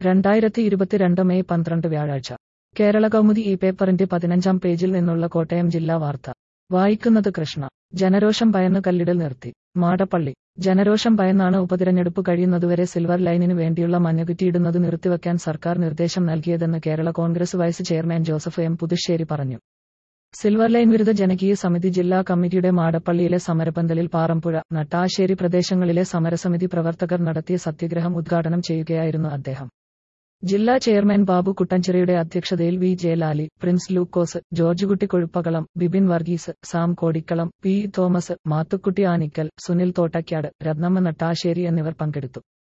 രണ്ടായിരത്തി ഇരുപത്തിരണ്ട് മെയ് പന്ത്രണ്ട് വ്യാഴാഴ്ച കേരള കൗമുദി ഈ പേപ്പറിന്റെ പതിനഞ്ചാം പേജിൽ നിന്നുള്ള കോട്ടയം ജില്ലാ വാർത്ത വായിക്കുന്നത് കൃഷ്ണ ജനരോഷം ഭയന്ന് കല്ലിടൽ നിർത്തി മാടപ്പള്ളി ജനരോഷം ഭയന്നാണ് ഉപതിരഞ്ഞെടുപ്പ് കഴിയുന്നതുവരെ സിൽവർ ലൈനിനു വേണ്ടിയുള്ള മഞ്ഞുകുറ്റിയിടുന്നത് നിർത്തിവെക്കാൻ സർക്കാർ നിർദ്ദേശം നൽകിയതെന്ന് Kerala Congress vice chairman Joseph M Puthussery പറഞ്ഞു സിൽവർ ലൈൻ വിരുദ്ധ ജനകീയ സമിതി ജില്ലാ കമ്മിറ്റിയുടെ മാടപ്പള്ളിയിലെ സമരപന്തലിൽ പാറമ്പുഴ നട്ടാശ്ശേരി പ്രദേശങ്ങളിലെ സമരസമിതി പ്രവർത്തകർ നടത്തിയ സത്യഗ്രഹം ഉദ്ഘാടനം ചെയ്യുകയായിരുന്നു അദ്ദേഹം ജില്ലാ ചെയർമാൻ ബാബു കുട്ടഞ്ചിറയുടെ അധ്യക്ഷതയിൽ വി ജയലാലി പ്രിൻസ് ലൂക്കോസ് ജോർജ് കുട്ടി കൊഴുപ്പകളം ബിബിൻ വർഗീസ് സാം കോടിക്കളം പി തോമസ് മാത്തുക്കുട്ടി ആനിക്കൽ സുനിൽ തോട്ടയ്ക്കാട് രത്നമ്മ നട്ടാശ്ശേരി എന്നിവർ പങ്കെടുത്തു